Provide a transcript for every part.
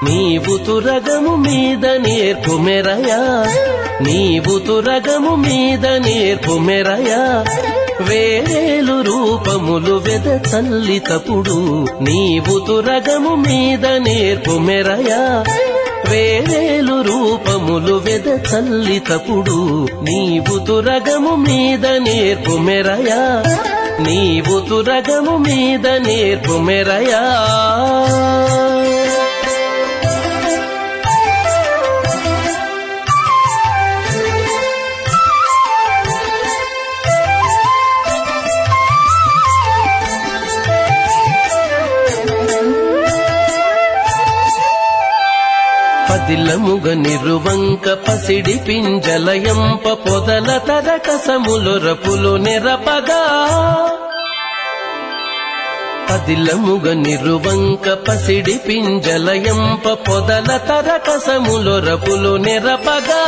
నీవు తురగము మీద నేర్పు మెరయా నీవు తురగము మీద నేర్పు మెరయా వేరేలు రూపములు వెద చల్లితపుడు నీవు తురగము మీద నేర్పు మెరయా వేరేలు రూపములు వెద చల్లితపుడు నీవు తురగము మీద నేర్పు మెరయా నీవు తురగము మీద నేర్పు మెరయా పదిలముగ నిరువంక పసిడి పింజలయంప పొదల తరకసములు రపులు నెరపగా పదిలముగ నిరువంక పసిడి పింజలయంప పొదల తరకసములు రపులు నెరపగా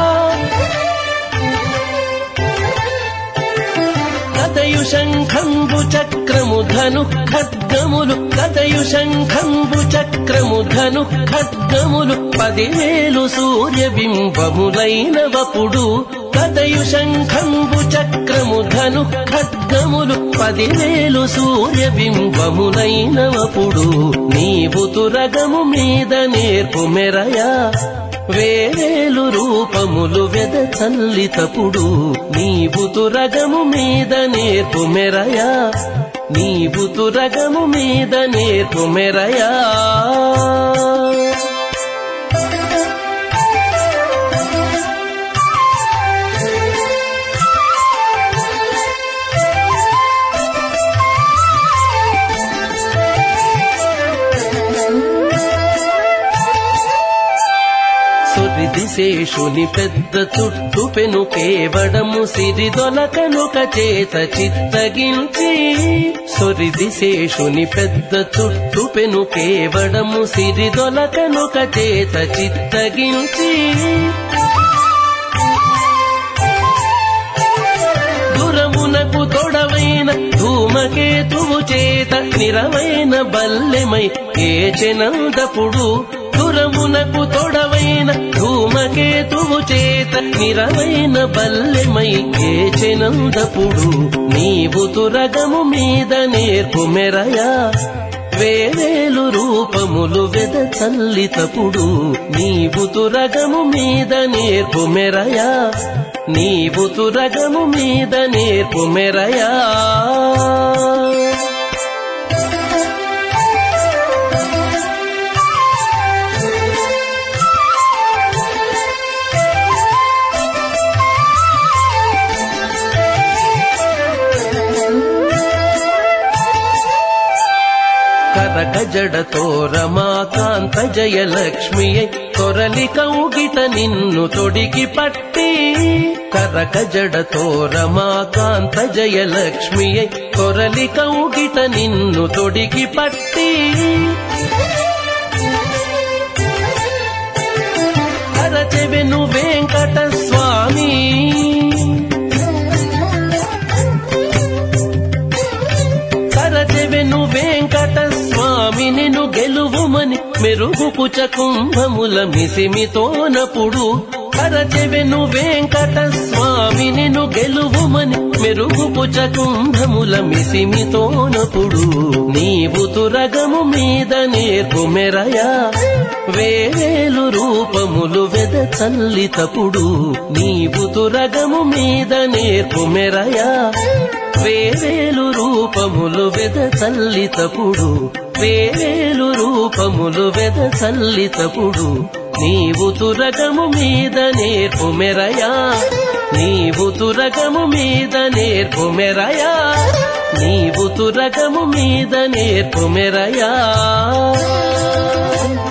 కదయు శంఖంబు చక్రము ధను ఖడ్గములు కదయు శంఖంబు చక్రము ధను ఖడ్గములు పదివేలు సూర్యబింబములైన వపుడు కదయు శంఖంబు చక్రము ధను ఖడ్గములు పదివేలు సూర్యబింబములైన వపుడు నీవు తురగము మీద నేర్పు మెరయా వేరేలు రూపములు వెద చల్లితపుడు నీవు తురగము మీద నేర్పు మెరయా నీవు తురగము మీద నేర్పు మెరయా సురిదిశేషుని పెద్ద చుట్టు పెను కేవడము సిరిదొలకనుక చేత చిత్తగించి సురిదిశేషుని పెద్ద చుట్టు పెను కేవడము సిరిదొలకనుక చేత చిత్తగించి దురమునకు తొడవైన ధూమకేతువు చేత నిరవైన బల్లెమై ఏచెనందపుడు దురమునకు తొడవైన ధూమకేతువు చేత నిరవైన బల్లెమై ఏచెనందపుడు నీవు తురగము మీద నేర్పు మెరయా వేరేలు రూపములు వెద చల్లితపుడు నీవు తురగము మీద నేర్పు మెరయా నీవు తురగము మీద నేర్పు మెరయా కరక జడతో రమాకాంత జయలక్ష్మియై కొరలి కౌగిట నిన్ను తొడిగి పట్టి కరక జడతో రమాకాంత జయలక్ష్మియై కొరలి కౌగిట నిన్ను తొడిగి పట్టి కరచెవెను వెంకట స్వామి కరచెవెను వెంకట స్వామి నిన్ను గెలువుమని మెరుగు కుచ కుంభముల మిసిమితోనపుడు కరచెవెను వెంకట స్వామి నిన్ను గెలువుమని మెరుగు కుచ కుంభముల మిసిమితోనపుడు నీవు తురగము మీద నేర్పు మెరయా వేరేలు రూపములు వెద చల్లితపుడు నీవు తురగము మీద నేర్పు మెరయా వేరేలు రూపములు వెద చల్లితపుడు వేరేలు రూపములు వెద చల్లితపుడు నీవు తురగము మీద నేర్పు మెరయా నీవు తురగము మీద నేర్పు మెరయా నీవు తురగము మీద నేర్పు మెరయా